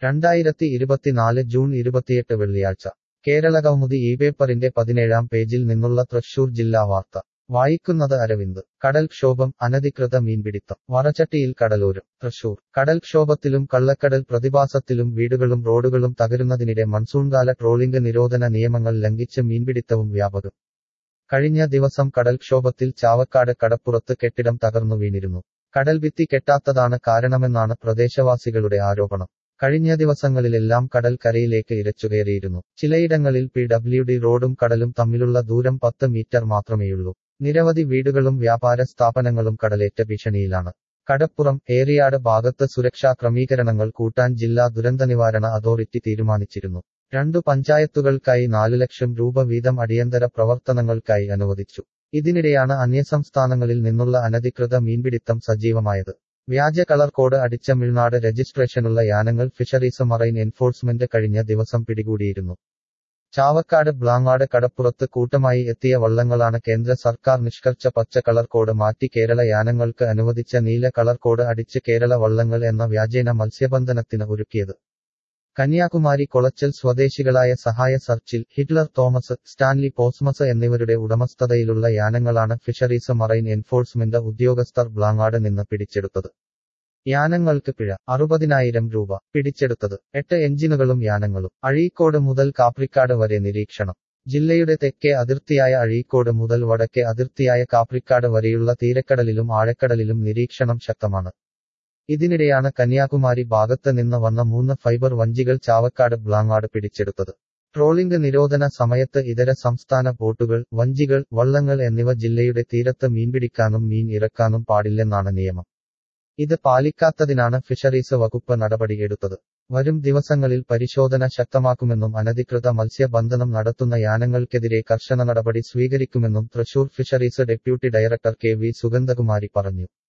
രണ്ടായിരത്തി ഇരുപത്തിനാല് ജൂൺ ഇരുപത്തിയെട്ട് വെള്ളിയാഴ്ച കേരള കൗമുദി ഈ പേപ്പറിന്റെ പതിനേഴാം പേജിൽ നിന്നുള്ള തൃശൂർ ജില്ലാ വാർത്ത വായിക്കുന്നത് അരവിന്ദ് കടൽക്ഷോഭം അനധികൃത മീൻപിടിത്തം വറചട്ടിയിൽ കടലോരം തൃശൂർ കടൽക്ഷോഭത്തിലും കള്ളക്കടൽ പ്രതിഭാസത്തിലും വീടുകളും റോഡുകളും തകരുന്നതിനിടെ മൺസൂൺകാല ട്രോളിംഗ് നിരോധന നിയമങ്ങൾ ലംഘിച്ച് മീൻപിടിത്തവും വ്യാപകം കഴിഞ്ഞ ദിവസം കടൽക്ഷോഭത്തിൽ ചാവക്കാട് കടപ്പുറത്ത് കെട്ടിടം തകർന്നു വീണിരുന്നു കടൽഭിത്തി കെട്ടാത്തതാണ് കാരണമെന്നാണ് പ്രദേശവാസികളുടെ ആരോപണം കഴിഞ്ഞ ദിവസങ്ങളിലെല്ലാം കടൽ കരയിലേക്ക് ഇരച്ചുകയറിയിരുന്നു ചിലയിടങ്ങളിൽ പി ഡബ്ല്യു ഡി റോഡും കടലും തമ്മിലുള്ള ദൂരം പത്ത് മീറ്റർ മാത്രമേയുള്ളൂ നിരവധി വീടുകളും വ്യാപാര സ്ഥാപനങ്ങളും കടലേറ്റ ഭീഷണിയിലാണ് കടപ്പുറം ഏറിയാട് ഭാഗത്ത് സുരക്ഷാ ക്രമീകരണങ്ങൾ കൂട്ടാൻ ജില്ലാ ദുരന്തനിവാരണ അതോറിറ്റി തീരുമാനിച്ചിരുന്നു രണ്ടു പഞ്ചായത്തുകൾക്കായി നാലു ലക്ഷം രൂപ വീതം അടിയന്തര പ്രവർത്തനങ്ങൾക്കായി അനുവദിച്ചു ഇതിനിടെയാണ് അന്യസംസ്ഥാനങ്ങളിൽ നിന്നുള്ള അനധികൃത മീൻപിടിത്തം സജീവമായത് വ്യാജ കളർ കോഡ് അടിച്ച മിഴ്നാട് രജിസ്ട്രേഷനുള്ള യാനങ്ങൾ ഫിഷറീസ് മറൈൻ എൻഫോഴ്സ്മെന്റ് കഴിഞ്ഞ ദിവസം പിടികൂടിയിരുന്നു ചാവക്കാട് ബ്ലാങ്ങാട് കടപ്പുറത്ത് കൂട്ടമായി എത്തിയ വള്ളങ്ങളാണ് കേന്ദ്ര സർക്കാർ നിഷ്കർച്ച പച്ച കളർ കോഡ് മാറ്റി കേരള യാനങ്ങൾക്ക് അനുവദിച്ച നീല കളർ കോഡ് അടിച്ച് കേരള വള്ളങ്ങൾ എന്ന വ്യാജേന മത്സ്യബന്ധനത്തിന് ഒരുക്കിയത് കന്യാകുമാരി കൊളച്ചൽ സ്വദേശികളായ Sahaya Churchill Hitler Thomas Stanley പോസ്മസ് എന്നിവരുടെ ഉടമസ്ഥതയിലുള്ള യാനങ്ങളാണ് ഫിഷറീസ് മറൈൻ എൻഫോഴ്സ്മെന്റ് ഉദ്യോഗസ്ഥർ ബ്ലാങ്ങാട് നിന്ന് പിടിച്ചെടുത്തത് യാനങ്ങൾക്ക് പിഴ അറുപതിനായിരം രൂപ പിടിച്ചെടുത്തത് എട്ട് എഞ്ചിനുകളും യാനങ്ങളും അഴീക്കോട് മുതൽ കാപ്രിക്കാട് വരെ നിരീക്ഷണം ജില്ലയുടെ തെക്കേ അതിർത്തിയായ അഴീക്കോട് മുതൽ വടക്കേ അതിർത്തിയായ കാപ്രിക്കാട് വരെയുള്ള തീരക്കടലിലും ആഴക്കടലിലും നിരീക്ഷണം ശക്തമാണ് ഇതിനിടെയാണ് കന്യാകുമാരി ഭാഗത്ത് നിന്ന് വന്ന മൂന്ന് ഫൈബർ വഞ്ചികൾ ചാവക്കാട് ബ്ലാങ്ങാട് പിടിച്ചെടുത്തത് ട്രോളിംഗ് നിരോധന സമയത്ത് ഇതര സംസ്ഥാന ബോട്ടുകൾ വഞ്ചികൾ വള്ളങ്ങൾ എന്നിവ ജില്ലയുടെ തീരത്ത് മീൻപിടിക്കാനും മീൻ ഇറക്കാനും പാടില്ലെന്നാണ് നിയമം ഇത് പാലിക്കാത്തതിനാണ് ഫിഷറീസ് വകുപ്പ് നടപടിയെടുത്തത് വരും ദിവസങ്ങളിൽ പരിശോധന ശക്തമാക്കുമെന്നും അനധികൃത മത്സ്യബന്ധനം നടത്തുന്ന യാനങ്ങൾക്കെതിരെ കർശന നടപടി സ്വീകരിക്കുമെന്നും Thrissur fisheries deputy director K V Sugandhakumari പറഞ്ഞു